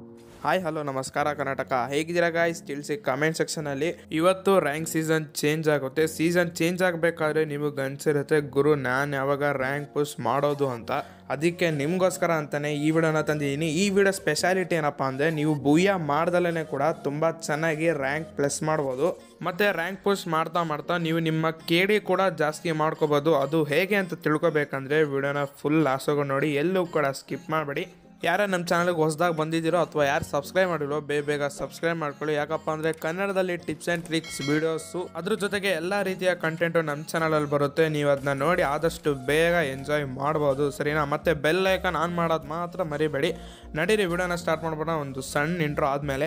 hi hello ನಮಸ್ಕಾರ ಕರ್ನಾಟಕ ಹೇಗಿದ್ದೀರಾ guys ತಿಳಿಸಿ ಕಮೆಂಟ್ ಸೆಕ್ಷನಲ್ಲಿ ಇವತ್ತು ರ್ಯಾಂಕ್ ಸೀಸನ್ ಚೇಂಜ್ ಆಗುತ್ತೆ ಸೀಸನ್ ಚೇಂಜ್ ಆಗಬೇಕಾದ್ರೆ ನಿಮಗೆ ಅನ್ಸಿರುತ್ತೆ ಗುರು ನಾನು ಯಾವಾಗ ರ್ಯಾಂಕ್ ಪುಷ್ ಮಾಡೋದು ಅಂತ ಅದಕ್ಕೆ ನಿಮಗೋಸ್ಕರ ಅಂತಾನೆ ಈ ವಿಡಿಯೋನ ತಂದಿದ್ದೀನಿ ಈ ವಿಡಿಯೋ ಸ್ಪೆಷಾಲಿಟಿ ಏನಪ್ಪ ಅಂದರೆ ನೀವು ಬುಯ್ಯ ಮಾಡ್ದಲೇ ಕೂಡ ತುಂಬ ಚೆನ್ನಾಗಿ ರ್ಯಾಂಕ್ ಪ್ಲಸ್ ಮಾಡ್ಬೋದು ಮತ್ತು ರ್ಯಾಂಕ್ ಪುಷ್ ಮಾಡ್ತಾ ಮಾಡ್ತಾ ನೀವು ನಿಮ್ಮ ಕೇಡಿ ಕೂಡ ಜಾಸ್ತಿ ಮಾಡ್ಕೋಬೋದು ಅದು ಹೇಗೆ ಅಂತ ತಿಳ್ಕೊಬೇಕಂದ್ರೆ ವಿಡಿಯೋನ ಫುಲ್ ಲಾಸೋಗ ನೋಡಿ ಎಲ್ಲೂ ಕೂಡ ಸ್ಕಿಪ್ ಮಾಡಬೇಡಿ ಯಾರ ನಮ್ಮ ಚಾನಲ್ಗೆ ಹೊಸದಾಗಿ ಬಂದಿದ್ದೀರೋ ಅಥವಾ ಯಾರು ಸಬ್ಸ್ಕ್ರೈಬ್ ಮಾಡಿರೋ ಬೇಗ ಬೇಗ ಸಬ್ಸ್ಕ್ರೈಬ್ ಮಾಡ್ಕೊಳ್ಳಿ ಯಾಕಪ್ಪ ಅಂದರೆ ಕನ್ನಡದಲ್ಲಿ ಟಿಪ್ಸ್ ಆ್ಯಂಡ್ ಟ್ರಿಕ್ಸ್ ವೀಡಿಯೋಸು ಅದ್ರ ಜೊತೆಗೆ ಎಲ್ಲ ರೀತಿಯ ಕಂಟೆಂಟು ನಮ್ಮ ಚಾನಲಲ್ಲಿ ಬರುತ್ತೆ ನೀವು ಅದನ್ನ ನೋಡಿ ಆದಷ್ಟು ಬೇಗ ಎಂಜಾಯ್ ಮಾಡ್ಬೋದು ಸರಿನಾ ಮತ್ತೆ ಬೆಲ್ ಐಕನ್ ಆನ್ ಮಾಡೋದು ಮಾತ್ರ ಮರಿಬೇಡಿ ನಡೀರಿ ವಿಡಿಯೋನ ಸ್ಟಾರ್ಟ್ ಮಾಡ್ಬೋಣ ಒಂದು ಸಣ್ಣ ಇಂಟ್ರೋ ಆದಮೇಲೆ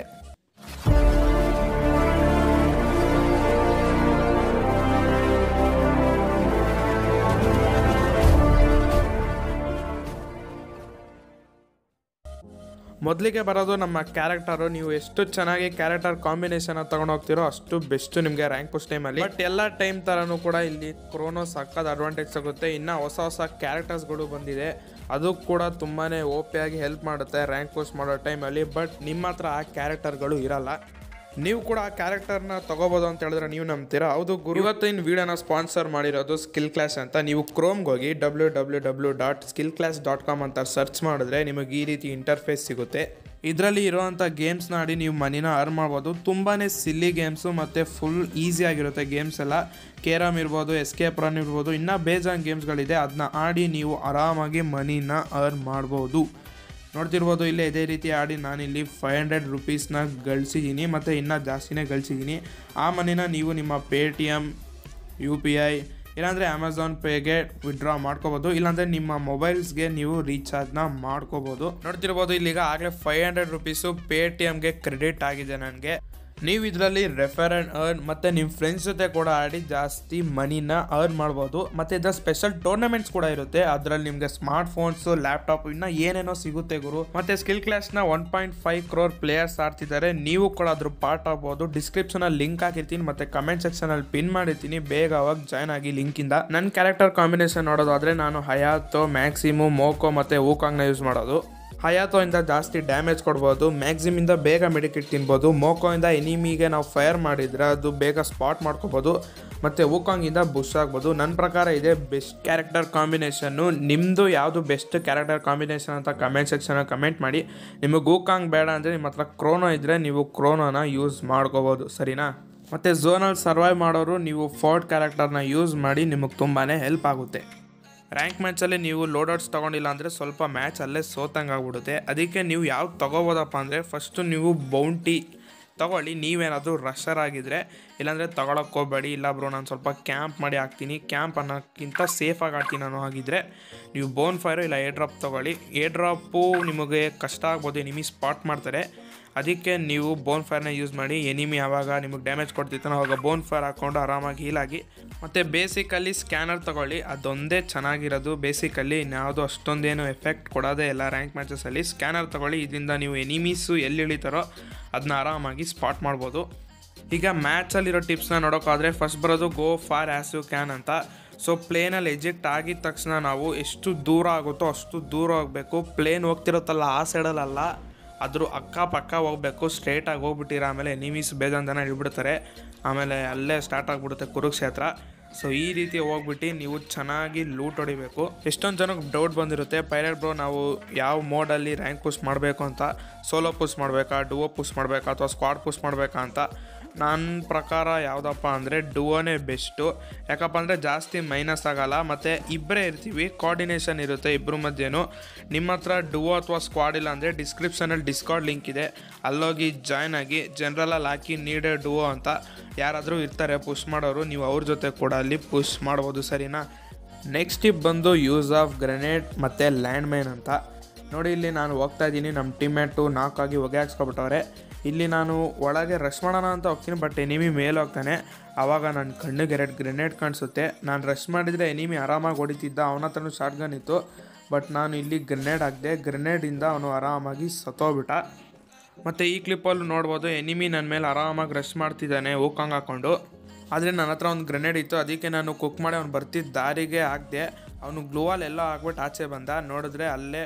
ಮೊದಲಿಗೆ ಬರೋದು ನಮ್ಮ ಕ್ಯಾರೆಕ್ಟರು ನೀವು ಎಷ್ಟು ಚೆನ್ನಾಗಿ ಕ್ಯಾರೆಕ್ಟರ್ ಕಾಂಬಿನೇಷನ್ ತಗೊಂಡು ಹೋಗ್ತಿರೋ ಅಷ್ಟು ಬೆಸ್ಟ್ ನಿಮಗೆ ರ್ಯಾಂಕ್ ಪುಷ್ ಟೈಮಲ್ಲಿ ಬಟ್ ಎಲ್ಲ ಟೈಮ್ ಥರನೂ ಕೂಡ ಇಲ್ಲಿ ಕ್ರೋನೋ ಸಕ್ಕದ ಅಡ್ವಾಂಟೇಜ್ ಆಗುತ್ತೆ ಇನ್ನು ಹೊಸ ಹೊಸ ಕ್ಯಾರೆಕ್ಟರ್ಸ್ಗಳು ಬಂದಿದೆ ಅದು ಕೂಡ ತುಂಬಾ ಓಪಿ ಆಗಿ ಹೆಲ್ಪ್ ಮಾಡುತ್ತೆ ರ್ಯಾಂಕ್ ಪುಷ್ ಮಾಡೋ ಟೈಮಲ್ಲಿ ಬಟ್ ನಿಮ್ಮ ಹತ್ರ ಆ ಕ್ಯಾರೆಕ್ಟರ್ಗಳು ಇರಲ್ಲ ನೀವು ಕೂಡ ಆ ಕ್ಯಾರೆಕ್ಟರ್ನ ತಗೋಬೋದು ಅಂತ ಹೇಳಿದ್ರೆ ನೀವು ನಂಬ್ತೀರಾ ಹೌದು ಗುರು ಇವತ್ತಿನ ವಿಡಿಯೋನ ಸ್ಪಾನ್ಸರ್ ಮಾಡಿರೋದು ಸ್ಕಿಲ್ ಕ್ಲಾಸ್ ಅಂತ ನೀವು ಕ್ರೋಮ್ಗೆ ಹೋಗಿ W W W dot skill class dot com ಅಂತ ಸರ್ಚ್ ಮಾಡಿದ್ರೆ ನಿಮಗೆ ಈ ರೀತಿ ಇಂಟರ್ಫೇಸ್ ಸಿಗುತ್ತೆ ಇದರಲ್ಲಿ ಇರುವಂಥ ಗೇಮ್ಸ್ನ ಆಡಿ ನೀವು ಮನಿನ ಅರ್ನ್ ಮಾಡ್ಬೋದು ತುಂಬಾ ಸಿಲ್ಲಿ ಗೇಮ್ಸು ಮತ್ತು ಫುಲ್ ಈಸಿ ಆಗಿರುತ್ತೆ ಗೇಮ್ಸ್ ಎಲ್ಲ ಕೇರಮ್ ಇರ್ಬೋದು ಎಸ್ಕೇಪ್ ರನ್ ಇರ್ಬೋದು ಇನ್ನೂ ಬೇಜಾನ್ ಗೇಮ್ಸ್ಗಳಿದೆ ಅದನ್ನ ಆಡಿ ನೀವು ಆರಾಮಾಗಿ ಮನಿನ ಅರ್ನ್ ಮಾಡ್ಬೋದು ನೋಡ್ತಿರ್ಬೋದು ಇಲ್ಲೇ ಇದೇ ರೀತಿ ಆಡಿ ನಾನಿಲ್ಲಿ ಫೈವ್ ಹಂಡ್ರೆಡ್ ರುಪೀಸ್ನ ಗಳಿಸಿದ್ದೀನಿ ಮತ್ತು ಇನ್ನೂ ಜಾಸ್ತಿನೇ ಗಳಿಸಿದ್ದೀನಿ ಆ ಮನಿನ ನೀವು ನಿಮ್ಮ Paytm U P I ಇಲ್ಲಾಂದರೆ ಅಮೆಝಾನ್ ಪೇಗೆ ವಿಡ್ರಾ ಮಾಡ್ಕೋಬೋದು ಇಲ್ಲಾಂದರೆ ನಿಮ್ಮ ಮೊಬೈಲ್ಸ್ಗೆ ನೀವು ರೀಚಾರ್ಜ್ನ ಮಾಡ್ಕೋಬೋದು ನೋಡ್ತಿರ್ಬೋದು ಇಲ್ಲಿಗ ಆಗಲೇ ಫೈವ್ ಹಂಡ್ರೆಡ್ ರುಪೀಸು ಪೇ ಟಿ ಎಮ್ಗೆ ಕ್ರೆಡಿಟ್ ಆಗಿದೆ ನನಗೆ ನೀವು ಇದರಲ್ಲಿ ರೆಫರ್ ಆ್ಯಂಡ್ ಅರ್ನ್ ಮತ್ತು ನಿಮ್ಮ ಫ್ರೆಂಡ್ಸ್ ಜೊತೆ ಕೂಡ ಆಡಿ ಜಾಸ್ತಿ ಮನಿನ ಅರ್ನ್ ಮಾಡ್ಬೋದು ಮತ್ತು ಇದರ ಸ್ಪೆಷಲ್ ಟೂರ್ನಮೆಂಟ್ಸ್ ಕೂಡ ಇರುತ್ತೆ ಅದರಲ್ಲಿ ನಿಮಗೆ ಸ್ಮಾರ್ಟ್ ಫೋನ್ಸು ಲ್ಯಾಪ್ಟಾಪ್ ಇನ್ನು ಏನೇನೋ ಸಿಗುತ್ತೆ ಗುರು ಮತ್ತು ಸ್ಕಿಲ್ ಕ್ಲಾಸ್ನ one point five crore players ಆಡ್ತಿದ್ದಾರೆ ನೀವು ಕೂಡ ಅದ್ರ ಪಾರ್ಟ್ ಆಗ್ಬೋದು ಡಿಸ್ಕ್ರಿಪ್ಷನಲ್ಲಿ ಲಿಂಕ್ ಹಾಕಿರ್ತೀನಿ ಮತ್ತು ಕಮೆಂಟ್ ಸೆಕ್ಷನಲ್ಲಿ ಪಿನ್ ಮಾಡಿರ್ತೀನಿ ಬೇಗ ಅವಾಗ ಜಾಯ್ನ್ ಆಗಿ ಲಿಂಕಿಂದ ನನ್ನ ಕ್ಯಾರೆಕ್ಟರ್ ಕಾಂಬಿನೇಷನ್ ನೋಡೋದಾದರೆ ನಾನು ಹಯಾತೋ ಮ್ಯಾಕ್ಸಿಮು ಮೋಕೋ ಮತ್ತು ವೂಕಾಂಗ್ನ ಯೂಸ್ ಮಾಡೋದು ಹಯಾತೋ ಇಂದ ಜಾಸ್ತಿ ಡ್ಯಾಮೇಜ್ ಕೊಡ್ಬೋದು ಮ್ಯಾಕ್ಸಿಮಿಂದ ಬೇಗ ಮೆಡಿಕಿಟ್ ತಿನ್ಬೋದು ಮೋಕೋಯಿಂದ ಎನಿಮಿಗೆ ನಾವು ಫೈರ್ ಮಾಡಿದ್ರೆ ಅದು ಬೇಗ ಸ್ಪಾಟ್ ಮಾಡ್ಕೋಬೋದು ಮತ್ತು ವೂಕಾಂಗಿಂದ ಬುಷ್ ಆಗ್ಬೋದು ನನ್ನ ಪ್ರಕಾರ ಇದೆ ಬೆಸ್ಟ್ ಕ್ಯಾರೆಕ್ಟರ್ ಕಾಂಬಿನೇಷನ್ನು ನಿಮ್ಮದು ಯಾವುದು ಬೆಸ್ಟ್ ಕ್ಯಾರೆಕ್ಟರ್ ಕಾಂಬಿನೇಷನ್ ಅಂತ ಕಮೆಂಟ್ ಸೆಕ್ಷನಲ್ಲಿ ಕಮೆಂಟ್ ಮಾಡಿ ನಿಮಗೆ ವೂಕಾಂಗ್ ಬೇಡ ಅಂದರೆ ನಿಮ್ಮ ಹತ್ರ ಕ್ರೋನೋ ಇದ್ದರೆ ನೀವು ಕ್ರೋನೋನ ಯೂಸ್ ಮಾಡ್ಕೋಬೋದು ಸರಿನಾ ಮತ್ತು ಝೋನಲ್ಲಿ ಸರ್ವೈವ್ ಮಾಡೋರು ನೀವು ಫೋರ್ಟ್ ಕ್ಯಾರೆಕ್ಟರ್ನ ಯೂಸ್ ಮಾಡಿ ನಿಮಗೆ ತುಂಬಾ ಹೆಲ್ಪ್ ಆಗುತ್ತೆ ರ್ಯಾಂಕ್ ಮ್ಯಾಚಲ್ಲಿ ನೀವು ಲೋಡೌಟ್ಸ್ ತೊಗೊಂಡಿಲ್ಲ ಅಂದರೆ ಸ್ವಲ್ಪ ಮ್ಯಾಚ್ ಅಲ್ಲೇ ಸೋತಂಗೆ ಆಗ್ಬಿಡುತ್ತೆ ಅದಕ್ಕೆ ನೀವು ಯಾವ್ದು ತೊಗೋಬೋದಪ್ಪ ಅಂದರೆ ಫಸ್ಟು ನೀವು ಬೌಂಟಿ ತಗೊಳ್ಳಿ ನೀವೇನಾದರೂ ರಷರ್ ಆಗಿದ್ದರೆ ಇಲ್ಲಾಂದರೆ ತಗೊಳಕ್ಕೆ ಹೋಗಬೇಡಿ ಇಲ್ಲ ಬ್ರೋ ನಾನು ಸ್ವಲ್ಪ ಕ್ಯಾಂಪ್ ಮಾಡಿ ಹಾಕ್ತೀನಿ ಕ್ಯಾಂಪ್ ಅನ್ನೋಕ್ಕಿಂತ ಸೇಫಾಗಿ ಆಡ್ತೀನಿ ಅನ್ನೋ ಹಾಗಿದ್ರೆ ನೀವು ಬೋನ್ ಫೈರು ಇಲ್ಲ ಏರ್ ಡ್ರಾಪ್ ತೊಗೊಳ್ಳಿ ಏರ್ ಡ್ರಾಪು ನಿಮಗೆ ಕಷ್ಟ ಆಗ್ಬೋದು ನಿಮಗೆ ಸ್ಪಾಟ್ ಮಾಡ್ತಾರೆ ಅದಕ್ಕೆ ನೀವು ಬೋನ್ ಫೈರ್ನ ಯೂಸ್ ಮಾಡಿ ಎನಿಮಿ ಯಾವಾಗ ನಿಮಗೆ ಡ್ಯಾಮೇಜ್ ಕೊಡ್ತಿರ್ತಾನೋ ಅವಾಗ ಬೋನ್ ಫೈರ್ ಹಾಕ್ಕೊಂಡು ಆರಾಮಾಗಿ ಹೀಲಾಗಿ ಮತ್ತು ಬೇಸಿಕಲ್ಲಿ ಸ್ಕ್ಯಾನರ್ ತೊಗೊಳ್ಳಿ ಅದೊಂದೇ ಚೆನ್ನಾಗಿರೋದು ಬೇಸಿಕಲ್ಲಿ ಇನ್ಯಾವುದು ಅಷ್ಟೊಂದೇನು ಎಫೆಕ್ಟ್ ಕೊಡೋದೇ ಇಲ್ಲ ರ್ಯಾಂಕ್ ಮ್ಯಾಚಸಲ್ಲಿ ಸ್ಕ್ಯಾನರ್ ತೊಗೊಳ್ಳಿ ಇದರಿಂದ ನೀವು ಎನಿಮೀಸು ಎಲ್ಲಿ ಇಳಿತಾರೋ ಅದನ್ನ ಆರಾಮಾಗಿ ಸ್ಪಾಟ್ ಮಾಡ್ಬೋದು ಈಗ ಮ್ಯಾಚಲ್ಲಿರೋ ಟಿಪ್ಸ್ನ ನೋಡೋಕ್ಕಾದ್ರೆ ಫಸ್ಟ್ ಬರೋದು go for as you can ಅಂತ ಸೊ ಪ್ಲೇನಲ್ಲಿ ಎಜೆಕ್ಟ್ ಆಗಿದ ತಕ್ಷಣ ನಾವು ಎಷ್ಟು ದೂರ ಆಗುತ್ತೋ ಅಷ್ಟು ದೂರ ಹೋಗಬೇಕು ಪ್ಲೇನ್ ಹೋಗ್ತಿರುತ್ತಲ್ಲ ಆ ಸೈಡಲ್ಲ ಅದ್ರ ಅಕ್ಕಪಕ್ಕ ಹೋಗ್ಬೇಕು ಸ್ಟ್ರೇಟಾಗಿ ಹೋಗ್ಬಿಟ್ಟಿರ ಆಮೇಲೆ ಎನಿಮೀಸ್ ಬೇಜಾನ್ ಜನ ಹಿಡ್ಬಿಡ್ತಾರೆ ಆಮೇಲೆ ಅಲ್ಲೇ ಸ್ಟಾರ್ಟ್ ಆಗಿಬಿಡುತ್ತೆ ಕುರುಕ್ಷೇತ್ರ ಸೊ ಈ ರೀತಿ ಹೋಗ್ಬಿಟ್ಟು ನೀವು ಚೆನ್ನಾಗಿ ಲೂಟ್ ಹೊಡಿಬೇಕು ಎಷ್ಟೊಂದು ಜನಕ್ಕೆ ಡೌಟ್ ಬಂದಿರುತ್ತೆ ಪೈಲಟ್ ಬ್ರೋ ನಾವು ಯಾವ ಮೋಡಲ್ಲಿ ರ್ಯಾಂಕ್ ಪುಷ್ ಮಾಡಬೇಕು ಅಂತ ಸೋಲೋ ಪುಷ್ ಮಾಡಬೇಕಾ ಡುವೋ ಪುಷ್ ಮಾಡಬೇಕಾ ಅಥವಾ ಸ್ಕ್ವಾಡ್ ಪುಷ್ ಮಾಡಬೇಕಾ ಅಂತ ನನ್ನ ಪ್ರಕಾರ ಯಾವುದಪ್ಪ ಅಂದರೆ ಡುವೋನೇ ಬೆಸ್ಟು ಯಾಕಪ್ಪ ಅಂದರೆ ಜಾಸ್ತಿ ಮೈನಸ್ ಆಗಲ್ಲ ಮತ್ತು ಇಬ್ಬರೇ ಇರ್ತೀವಿ ಕೋಆರ್ಡಿನೇಷನ್ ಇರುತ್ತೆ ಇಬ್ಬರ ಮಧ್ಯೆನೂ ನಿಮ್ಮ ಹತ್ರ ಡುವೋ ಅಥವಾ ಸ್ಕ್ವಾಡ್ ಇಲ್ಲ ಅಂದರೆ ಡಿಸ್ಕ್ರಿಪ್ಷನಲ್ಲಿ ಡಿಸ್ಕಾರ್ಡ್ ಲಿಂಕ್ ಇದೆ ಅಲ್ಲೋಗಿ ಜಾಯ್ನ್ ಆಗಿ ಜನರಲಲ್ಲಿ ಹಾಕಿ ನೀಡೇ ಡುವೋ ಅಂತ ಯಾರಾದರೂ ಇರ್ತಾರೆ ಪುಷ್ ಮಾಡೋರು ನೀವು ಅವ್ರ ಜೊತೆ ಕೂಡ ಅಲ್ಲಿ ಪುಷ್ ಮಾಡ್ಬೋದು ಸರಿನಾ ನೆಕ್ಸ್ಟ್ ಟಿಪ್ ಬಂದು ಯೂಸ್ ಆಫ್ ಗ್ರೆನೇಡ್ ಮತ್ತು ಲ್ಯಾಂಡ್ ಮೈನ್ ಅಂತ ನೋಡಿ ಇಲ್ಲಿ ನಾನು ಹೋಗ್ತಾ ಇದ್ದೀನಿ ನಮ್ಮ ಟೀಮ್ಮೇಟು ನಾಲ್ಕಾಗಿ ಹೊಗೆ ಹಾಕ್ಸ್ಕೊಬಿಟ್ಟವ್ರೆ ಇಲ್ಲಿ ನಾನು ಒಳಗೆ ರಶ್ ಮಾಡೋಣ ಅಂತ ಹೋಗ್ತೀನಿ ಬಟ್ ಎನಿಮಿ ಮೇಲೆ ಹೋಗ್ತಾನೆ ಆವಾಗ ನನ್ನ ಕಣ್ಣಿಗೆ ಎರಡು ಗ್ರೆನೇಡ್ ಕಾಣಿಸುತ್ತೆ ನಾನು ರಶ್ ಮಾಡಿದರೆ ಎನಿಮಿ ಆರಾಮಾಗಿ ಹೊಡಿತಿದ್ದ ಅವನ ಹತ್ರನೂ ಶಾರ್ಟ್ ಗನ್ ಇತ್ತು ಬಟ್ ನಾನು ಇಲ್ಲಿ ಗ್ರೆನೇಡ್ ಹಾಕಿದೆ ಗ್ರೆನೇಡಿಂದ ಅವನು ಆರಾಮಾಗಿ ಸತ್ತೋಗ್ಬಿಟ್ಟ ಮತ್ತು ಈ ಕ್ಲಿಪ್ಪಲ್ಲೂ ನೋಡ್ಬೋದು ಎನಿಮಿ ನನ್ನ ಮೇಲೆ ಆರಾಮಾಗಿ ರಶ್ ಮಾಡ್ತಿದ್ದಾನೆ ಓಕಾಂಗ್ ಹಾಕ್ಕೊಂಡು ಆದರೆ ನನ್ನ ಹತ್ರ ಒಂದು ಗ್ರೆನೇಡ್ ಇತ್ತು ಅದಕ್ಕೆ ನಾನು ಕುಕ್ ಮಾಡಿ ಅವ್ನು ಬರ್ತಿದ್ದ ದಾರಿಗೆ ಹಾಕಿದೆ ಅವನು ಗ್ಲೂವಲ್ ಎಲ್ಲ ಹಾಕ್ಬಿಟ್ಟು ಆಚೆ ಬಂದ ನೋಡಿದ್ರೆ ಅಲ್ಲೇ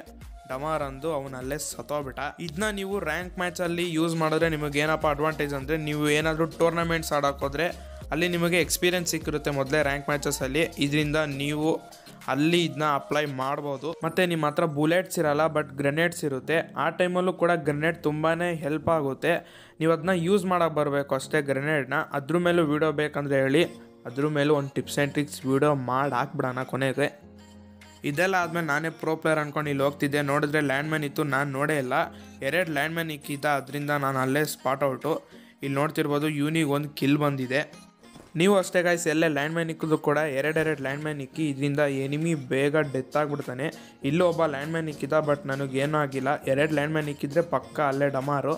ಡಮಾರ್ ಅಂದು ಅವನಲ್ಲೇ ಸತ್ತೋಗ್ಬಿಟ್ಟ ಇದನ್ನ ನೀವು ರ್ಯಾಂಕ್ ಮ್ಯಾಚಲ್ಲಿ ಯೂಸ್ ಮಾಡಿದ್ರೆ ನಿಮಗೆ ಏನಪ್ಪ ಅಡ್ವಾಂಟೇಜ್ ಅಂದರೆ ನೀವು ಏನಾದರೂ ಟೂರ್ನಮೆಂಟ್ಸ್ ಆಡೋಕೆ ಹೋದ್ರೆ ಅಲ್ಲಿ ನಿಮಗೆ ಎಕ್ಸ್ಪೀರಿಯನ್ಸ್ ಸಿಕ್ಕಿರುತ್ತೆ ಮೊದಲೇ ರ್ಯಾಂಕ್ ಮ್ಯಾಚಸಲ್ಲಿ ಇದರಿಂದ ನೀವು ಅಲ್ಲಿ ಇದನ್ನ ಅಪ್ಲೈ ಮಾಡ್ಬೋದು ಮತ್ತು ನಿಮ್ಮ ಹತ್ರ ಬುಲೆಟ್ಸ್ ಇರಲ್ಲ ಬಟ್ ಗ್ರೆನೇಡ್ಸ್ ಇರುತ್ತೆ ಆ ಟೈಮಲ್ಲೂ ಕೂಡ ಗ್ರೆನೇಡ್ ತುಂಬಾ ಹೆಲ್ಪ್ ಆಗುತ್ತೆ ನೀವು ಅದನ್ನ ಯೂಸ್ ಮಾಡೋಕೆ ಬರಬೇಕು ಅಷ್ಟೇ ಗ್ರೆನೇಡ್ನ ಅದ್ರ ಮೇಲೂ ವೀಡಿಯೋ ಬೇಕಂದ್ರೆ ಹೇಳಿ ಅದ್ರ ಮೇಲೂ ಒಂದು ಟಿಪ್ಸ್ ಆ್ಯಂಡ್ ಟ್ರಿಕ್ಸ್ ವೀಡಿಯೋ ಮಾಡಿ ಹಾಕ್ಬಿಡೋಣ ಕೊನೆಗೆ ಇದೆಲ್ಲ ಆದಮೇಲೆ ನಾನೇ ಪ್ರೋ ಪ್ಲೇಯರ್ ಅಂದ್ಕೊಂಡು ಇಲ್ಲಿ ಹೋಗ್ತಿದ್ದೆ ನೋಡಿದ್ರೆ ಲ್ಯಾಂಡ್ ಮ್ಯಾನ್ ಇತ್ತು ನಾನು ನೋಡೇ ಇಲ್ಲ ಎರಡು ಲ್ಯಾಂಡ್ ಮ್ಯಾನ್ ಇಕ್ಕಿದ್ದ ಅದರಿಂದ ನಾನು ಅಲ್ಲೇ ಸ್ಪಾಟ್ ಔಟು ಇಲ್ಲಿ ನೋಡ್ತಿರ್ಬೋದು ಯೂನಿಗೆ ಒಂದು ಕಿಲ್ ಬಂದಿದೆ ನೀವು ಅಷ್ಟೇ ಗಾಯ್ಸ್ ಎಲ್ಲೇ ಲ್ಯಾಂಡ್ ಮ್ಯಾನ್ ಇಕ್ಕಿದ್ರು ಕೂಡ ಎರಡೆರಡು ಲ್ಯಾಂಡ್ ಮ್ಯಾನ್ ಇಕ್ಕಿ ಇದರಿಂದ ಎನಿಮಿ ಬೇಗ ಡೆತ್ ಆಗಿಬಿಡ್ತಾನೆ ಇಲ್ಲೂ ಒಬ್ಬ ಲ್ಯಾಂಡ್ ಮ್ಯಾನ್ ಇಕ್ಕಿದ್ದ ಬಟ್ ನನಗೇನೂ ಆಗಿಲ್ಲ ಎರಡು ಲ್ಯಾಂಡ್ ಮ್ಯಾನ್ ಇಕ್ಕಿದ್ರೆ ಪಕ್ಕ ಅಲ್ಲೇ ಡಮಾರು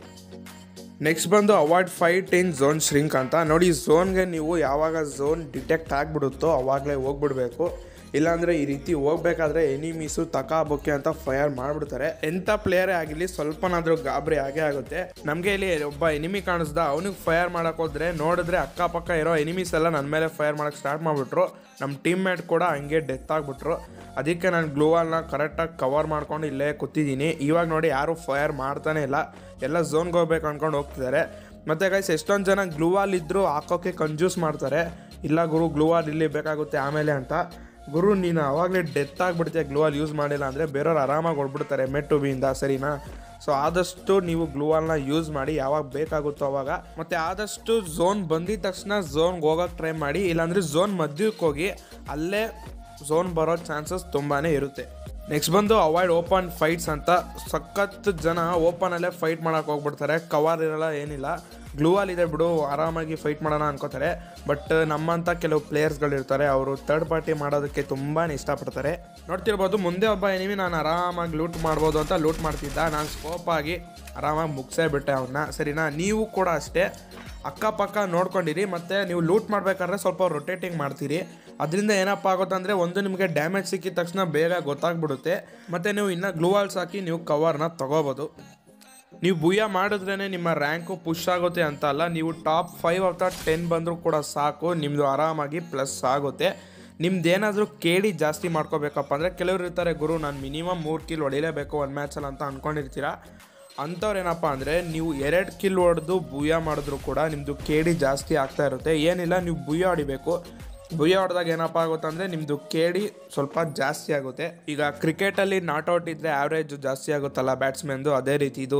ನೆಕ್ಸ್ಟ್ ಬಂದು avoid fight in zone shrink ಅಂತ ನೋಡಿ ಝೋನ್ಗೆ ನೀವು ಯಾವಾಗ ಝೋನ್ ಡಿಟೆಕ್ಟ್ ಆಗಿಬಿಡುತ್ತೋ ಅವಾಗಲೇ ಹೋಗ್ಬಿಡ್ಬೇಕು ಇಲ್ಲಾಂದರೆ ಈ ರೀತಿ ಹೋಗ್ಬೇಕಾದ್ರೆ ಎನಿಮೀಸು ತಕಾಬೊಕ್ಕೆ ಅಂತ ಫೈರ್ ಮಾಡಿಬಿಡ್ತಾರೆ ಎಂಥ ಪ್ಲೇಯರೇ ಆಗಿರಲಿ ಸ್ವಲ್ಪನಾದರೂ ಗಾಬರಿ ಆಗೇ ಆಗುತ್ತೆ ನಮಗೆ ಇಲ್ಲಿ ಒಬ್ಬ ಎನಿಮಿ ಕಾಣಿಸ್ದ ಅವನಿಗೆ ಫೈರ್ ಮಾಡಕ್ಕೆ ಹೋದ್ರೆ ನೋಡಿದ್ರೆ ಅಕ್ಕಪಕ್ಕ ಇರೋ ಎನಿಮೀಸ್ ಎಲ್ಲ ನನ್ನ ಮೇಲೆ ಫೈರ್ ಮಾಡಕ್ಕೆ ಸ್ಟಾರ್ಟ್ ಮಾಡಿಬಿಟ್ರು ನಮ್ಮ ಟೀಮ್ ಮೇಟ್ ಕೂಡ ಹಂಗೆ ಡೆತ್ ಆಗಿಬಿಟ್ರು ಅದಕ್ಕೆ ನಾನು ಗ್ಲೂವಲ್ನ ಕರೆಕ್ಟಾಗಿ ಕವರ್ ಮಾಡ್ಕೊಂಡು ಇಲ್ಲೇ ಕೂತಿದ್ದೀನಿ ಇವಾಗ ನೋಡಿ ಯಾರು ಫೈರ್ ಮಾಡ್ತಾನೆ ಇಲ್ಲ ಎಲ್ಲ ಝೋನ್ಗೆ ಹೋಗ್ಬೇಕು ಅಂದ್ಕೊಂಡು ಹೋಗ್ತಿದ್ದಾರೆ ಮತ್ತು ಗೈಸ್ ಎಷ್ಟೊಂದು ಜನ ಗ್ಲೂವಾಲ್ ಇದ್ದರೂ ಹಾಕೋಕ್ಕೆ ಕಂಜೂಸ್ ಮಾಡ್ತಾರೆ ಇಲ್ಲ ಗುರು ಗ್ಲೂವಾಲ್ ಇಲ್ಲಿ ಬೇಕಾಗುತ್ತೆ ಆಮೇಲೆ ಅಂತ ಗುರು ನೀನು ಅವಾಗಲೇ ಡೆತ್ ಆಗಿಬಿಡ್ತೀಯ ಗ್ಲೂವಾಲ್ ಯೂಸ್ ಮಾಡಿಲ್ಲ ಅಂದರೆ ಬೇರೆಯವ್ರು ಆರಾಮಾಗಿ ಹೊಡ್ಬಿಡ್ತಾರೆ ಮೆಟ್ಟು ಬಿಯಿಂದ ಸರಿನಾ ಸೊ ಆದಷ್ಟು ನೀವು ಗ್ಲೂವಾಲ್ನ ಯೂಸ್ ಮಾಡಿ ಯಾವಾಗ ಬೇಕಾಗುತ್ತೋ ಅವಾಗ ಮತ್ತು ಆದಷ್ಟು ಝೋನ್ ಬಂದಿದ ತಕ್ಷಣ ಝೋನ್ಗೆ ಹೋಗೋಕೆ ಟ್ರೈ ಮಾಡಿ ಇಲ್ಲಾಂದರೆ ಝೋನ್ ಮಧ್ಯಕ್ಕೆ ಹೋಗಿ ಅಲ್ಲೇ ಝೋನ್ ಬರೋ ಚಾನ್ಸಸ್ ತುಂಬಾ ಇರುತ್ತೆ ನೆಕ್ಸ್ಟ್ ಬಂದು ಅವಾಯ್ಡ್ ಓಪನ್ ಫೈಟ್ಸ್ ಅಂತ ಸಖತ್ ಜನ ಓಪನಲ್ಲೇ ಫೈಟ್ ಮಾಡೋಕೆ ಹೋಗ್ಬಿಡ್ತಾರೆ ಕವರ್ ಇರಲ್ಲ ಏನಿಲ್ಲ ಗ್ಲೂವಲ್ ಇದೆ ಬಿಡು ಆರಾಮಾಗಿ ಫೈಟ್ ಮಾಡೋಣ ಅನ್ಕೋತಾರೆ ಬಟ್ ನಮ್ಮಂಥ ಕೆಲವು ಪ್ಲೇಯರ್ಸ್ಗಳಿರ್ತಾರೆ ಅವರು ಥರ್ಡ್ ಪಾರ್ಟಿ ಮಾಡೋದಕ್ಕೆ ತುಂಬಾ ಇಷ್ಟಪಡ್ತಾರೆ ನೋಡ್ತಿರ್ಬೋದು ಮುಂದೆ ಒಬ್ಬ ಎನಿಮಿ ನಾನು ಆರಾಮಾಗಿ ಲೂಟ್ ಮಾಡ್ಬೋದು ಅಂತ ಲೂಟ್ ಮಾಡ್ತಿದ್ದ ನಾನು ಸ್ಕೋಪ್ ಆಗಿ ಆರಾಮಾಗಿ ಮುಗಿಸೇ ಬಿಟ್ಟೆ ಅವನ್ನ ಸರಿನಾ ನೀವು ಕೂಡ ಅಷ್ಟೇ ಅಕ್ಕಪಕ್ಕ ನೋಡ್ಕೊಂಡಿರಿ ಮತ್ತು ನೀವು ಲೂಟ್ ಮಾಡಬೇಕಾದ್ರೆ ಸ್ವಲ್ಪ ರೊಟೇಟಿಂಗ್ ಮಾಡ್ತೀರಿ ಅದರಿಂದ ಏನಪ್ಪ ಆಗುತ್ತೆ ಅಂದರೆ ಒಂದು ನಿಮಗೆ ಡ್ಯಾಮೇಜ್ ಸಿಕ್ಕಿದ ತಕ್ಷಣ ಬೇಗ ಗೊತ್ತಾಗ್ಬಿಡುತ್ತೆ ಮತ್ತು ನೀವು ಇನ್ನೂ ಗ್ಲೂವಾಲ್ಸ್ ಹಾಕಿ ನೀವು ಕವರ್ನ ತಗೋಬೋದು ನೀವು ಭೂಯ ಮಾಡಿದ್ರೇ ನಿಮ್ಮ ರ್ಯಾಂಕು ಪುಷ್ ಆಗುತ್ತೆ ಅಂತ ಅಲ್ಲ ನೀವು ಟಾಪ್ ಫೈವ್ ಅಥವಾ ಟೆನ್ ಬಂದರೂ ಕೂಡ ಸಾಕು ನಿಮ್ಮದು ಆರಾಮಾಗಿ ಪ್ಲಸ್ ಆಗುತ್ತೆ ನಿಮ್ದು ಏನಾದರೂ ಕೇಳಿ ಜಾಸ್ತಿ ಮಾಡ್ಕೋಬೇಕಪ್ಪ ಅಂದರೆ ಕೆಲವರು ಇರ್ತಾರೆ ಗುರು ನಾನು ಮಿನಿಮಮ್ ಮೂರು ಕಿಲ್ ಹೊಡಿಲೇಬೇಕು ಒಂದು ಮ್ಯಾಚಲ್ಲಿ ಅಂತ ಅಂದ್ಕೊಂಡಿರ್ತೀರ ಅಂಥವ್ರು ಏನಪ್ಪ ಅಂದರೆ ನೀವು ಎರಡು ಕಿಲ್ ಹೊಡೆದು ಭೂಯ ಮಾಡಿದ್ರು ಕೂಡ ನಿಮ್ಮದು ಕೇಡಿ ಜಾಸ್ತಿ ಆಗ್ತಾ ಇರುತ್ತೆ ಏನಿಲ್ಲ ನೀವು ಭೂಯ ಹೊಡಿಬೇಕು ಭೂಯ ಹೊಡೆದಾಗ ಏನಪ್ಪ ಆಗುತ್ತೆ ಅಂದರೆ ನಿಮ್ಮದು ಕೇಡಿ ಸ್ವಲ್ಪ ಜಾಸ್ತಿ ಆಗುತ್ತೆ ಈಗ ಕ್ರಿಕೆಟಲ್ಲಿ ನಾಟ್ ಔಟ್ ಇದ್ದರೆ ಆವ್ರೇಜ್ ಜಾಸ್ತಿ ಆಗುತ್ತಲ್ಲ ಬ್ಯಾಟ್ಸ್ಮನ್ದು ಅದೇ ರೀತಿ ಇದೂ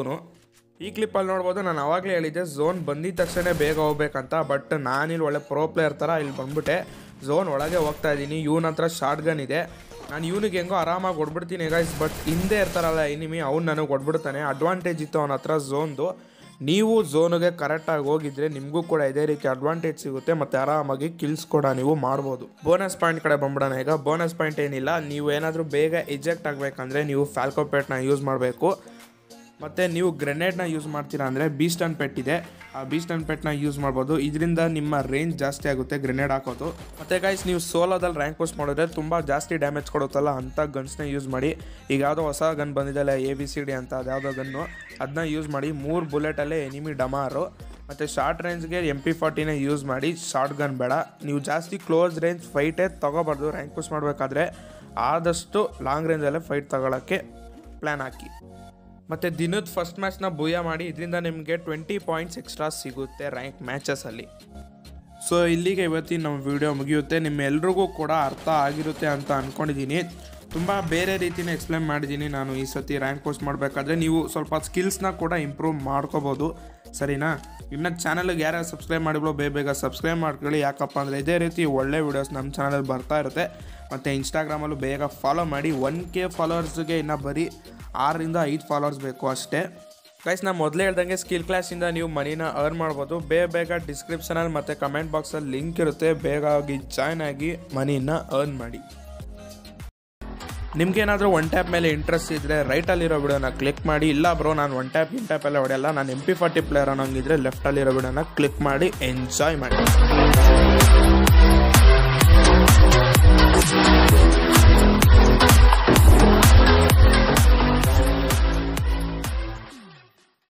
ಈ ಕ್ಲಿಪ್ಪಲ್ಲಿ ನೋಡ್ಬೋದು ನಾನು ಅವಾಗಲೇ ಹೇಳಿದ್ದೆ ಝೋನ್ ಬಂದಿದ ತಕ್ಷಣ ಬೇಗ ಹೋಗ್ಬೇಕಂತ ಬಟ್ ನಾನಿಲ್ಲಿ ಒಳ್ಳೆ ಪ್ರೋ ಪ್ಲೇಯರ್ ಥರ ಇಲ್ಲಿ ಬಂದ್ಬಿಟ್ಟೆ ಝೋನ್ ಒಳಗೆ ಹೋಗ್ತಾ ಇದ್ದೀನಿ ಇವನ ಹತ್ರ ಶಾರ್ಟ್ ಗನ್ ಇದೆ ನಾನು ಇವನಿಗೆ ಹೆಂಗೋ ಆರಾಮಾಗಿ ಹೊಡ್ಬಿಡ್ತೀನಿ ಗೈಸ್ ಬಟ್ ಹಿಂದೆ ಇರ್ತಾರಲ್ಲ ಎನಿಮಿ ಅವ್ನು ನನಗೆ ಹೊಡ್ಬಿಡ್ತಾನೆ ಅಡ್ವಾಂಟೇಜ್ ಇತ್ತು ಅವನ ಹತ್ರ ಝೋನ್ದು ನೀವು ಝೋನ್ಗೆ ಕರೆಕ್ಟಾಗಿ ಹೋಗಿದ್ರೆ ನಿಮಗೂ ಕೂಡ ಇದೇ ರೀತಿ ಅಡ್ವಾಂಟೇಜ್ ಸಿಗುತ್ತೆ ಮತ್ತು ಆರಾಮಾಗಿ ಕಿಲ್ಸ್ ಕೂಡ ನೀವು ಮಾಡ್ಬೋದು ಬೋನಸ್ ಪಾಯಿಂಟ್ ಕಡೆ ಬಂದ್ಬಿಡೋಣ ಈಗ ಬೋನಸ್ ಪಾಯಿಂಟ್ ಏನಿಲ್ಲ ನೀವು ಏನಾದರೂ ಬೇಗ ಎಜೆಕ್ಟ್ ಆಗಬೇಕಂದ್ರೆ ನೀವು ಫ್ಯಾಲ್ಕೋಪೇಟ್ನ ಯೂಸ್ ಮಾಡಬೇಕು ಮತ್ತು ನೀವು ಗ್ರೆನೇಡ್ನ ಯೂಸ್ ಮಾಡ್ತೀರಾ ಅಂದರೆ ಬೀಸ್ಟನ್ ಪೆಟ್ ಇದೆ ಆ ಬೀಸ್ಟನ್ ಪೆಟ್ನ ಯೂಸ್ ಮಾಡ್ಬೋದು ಇದರಿಂದ ನಿಮ್ಮ ರೇಂಜ್ ಜಾಸ್ತಿ ಆಗುತ್ತೆ ಗ್ರೆನೇಡ್ ಹಾಕೋದು ಮತ್ತು ಗೈಸ್ ನೀವು ಸೋಲೋದಲ್ಲಿ ರ್ಯಾಂಕ್ ಪೋಸ್ಟ್ ಮಾಡಿದ್ರೆ ತುಂಬ ಜಾಸ್ತಿ ಡ್ಯಾಮೇಜ್ ಕೊಡುತ್ತಲ್ಲ ಅಂಥ ಗನ್ಸ್ನ ಯೂಸ್ ಮಾಡಿ ಈಗ ಯಾವುದೋ ಹೊಸ ಗನ್ ಬಂದಿದೆಲ್ಲ ಎ ಬಿ ಸಿ ಡಿ ಅಂತ ಅದ್ಯಾವುದೋ ಗನ್ನು ಅದನ್ನ ಯೂಸ್ ಮಾಡಿ ಮೂರು ಬುಲೆಟಲ್ಲೇ ಎನಿಮಿ ಡಮಾರು ಮತ್ತು ಶಾರ್ಟ್ ರೇಂಜ್ಗೆ ಎಮ್ ಪಿ ಫಾರ್ಟಿನೇ ಯೂಸ್ ಮಾಡಿ ಶಾರ್ಟ್ ಗನ್ ಬೇಡ ನೀವು ಜಾಸ್ತಿ ಕ್ಲೋಸ್ ರೇಂಜ್ ಫೈಟೇ ತೊಗೋಬಾರ್ದು ರ್ಯಾಂಕ್ ಪೋಸ್ಟ್ ಮಾಡಬೇಕಾದ್ರೆ ಆದಷ್ಟು ಲಾಂಗ್ ರೇಂಜಲ್ಲೇ ಫೈಟ್ ತಗೊಳ್ಳೋಕ್ಕೆ ಪ್ಲ್ಯಾನ್ ಹಾಕಿ ಮತ್ತು ದಿನದ ಫಸ್ಟ್ ಮ್ಯಾಚ್ನ ಭೂಯ ಮಾಡಿ ಇದರಿಂದ ನಿಮಗೆ ಟ್ವೆಂಟಿ ಪಾಯಿಂಟ್ಸ್ ಎಕ್ಸ್ಟ್ರಾ ಸಿಗುತ್ತೆ ರ್ಯಾಂಕ್ ಮ್ಯಾಚಸಲ್ಲಿ ಸೊ ಇಲ್ಲಿಗೆ ಇವತ್ತಿನ ನಮ್ಮ ವಿಡಿಯೋ ಮುಗಿಯುತ್ತೆ ನಿಮ್ಮೆಲ್ರಿಗೂ ಕೂಡ ಅರ್ಥ ಆಗಿರುತ್ತೆ ಅಂತ ಅಂದ್ಕೊಂಡಿದ್ದೀನಿ ತುಂಬ ಬೇರೆ ರೀತಿನೇ ಎಕ್ಸ್ಪ್ಲೇನ್ ಮಾಡಿದ್ದೀನಿ ನಾನು ಈ ಸತಿ ರ್ಯಾಂಕ್ ಪೋಸ್ಟ್ ಮಾಡಬೇಕಾದ್ರೆ ನೀವು ಸ್ವಲ್ಪ ಸ್ಕಿಲ್ಸ್ನ ಕೂಡ ಇಂಪ್ರೂವ್ ಮಾಡ್ಕೋಬೋದು ಸರಿನಾ ಇನ್ನು ಚಾನಲ್ಗೆ ಯಾರ್ಯಾರು ಸಬ್ಸ್ಕ್ರೈಬ್ ಮಾಡಿಬಿಡೋ ಬೇಗ ಬೇಗ ಸಬ್ಸ್ಕ್ರೈಬ್ ಮಾಡ್ಕೊಳ್ಳಿ ಯಾಕಪ್ಪ ಅಂದರೆ ಇದೇ ರೀತಿ ಒಳ್ಳೆ ವೀಡಿಯೋಸ್ ನಮ್ಮ ಚಾನಲಲ್ಲಿ ಬರ್ತಾ ಇರುತ್ತೆ ಮತ್ತು ಇನ್ಸ್ಟಾಗ್ರಾಮಲ್ಲೂ ಬೇಗ ಫಾಲೋ ಮಾಡಿ ಒನ್ ಕೆ ಫಾಲೋವರ್ಸ್ಗೆ ಇನ್ನು ಬರೀ ಆರರಿಂದ ಐದು ಫಾಲೋವರ್ಸ್ ಬೇಕು ಅಷ್ಟೇ ಗೈಸ್ ನಾನು ಮೊದಲೇ ಹೇಳ್ದಂಗೆ ಸ್ಕಿಲ್ ಕ್ಲಾಸಿಂದ ನೀವು ಮನಿನ ಅರ್ನ್ ಮಾಡ್ಬೋದು ಬೇಗ ಬೇಗ ಡಿಸ್ಕ್ರಿಪ್ಷನಲ್ಲಿ ಮತ್ತು ಕಮೆಂಟ್ ಬಾಕ್ಸಲ್ಲಿ ಲಿಂಕ್ ಇರುತ್ತೆ ಬೇಗ ಹೋಗಿ ಜಾಯ್ನ್ ಆಗಿ ಮನಿನ ಅರ್ನ್ ಮಾಡಿ ನಿಮ್ಗೇನಾದರೂ ಒನ್ ಟ್ಯಾಪ್ ಮೇಲೆ ಇಂಟ್ರೆಸ್ಟ್ ಇದ್ದರೆ ರೈಟಲ್ಲಿರೋ ವಿಡಿಯೋನ ಕ್ಲಿಕ್ ಮಾಡಿ ಇಲ್ಲ ಬ್ರೋ ನಾನು ಒನ್ ಟ್ಯಾಪ್ ಇನ್ ಟ್ಯಾಪ್ ಎಲ್ಲ ಹೊಡೆಯಲ್ಲ ನಾನು ಎಂ ಪಿ ಫಾರ್ಟಿ ಪ್ಲೇಯರ್ ಅನ್ನೋಂಗಿದ್ರೆ ಲೆಫ್ಟಲ್ಲಿರೋ ವಿಡಿಯೋನ ಕ್ಲಿಕ್ ಮಾಡಿ ಎಂಜಾಯ್ ಮಾಡಿ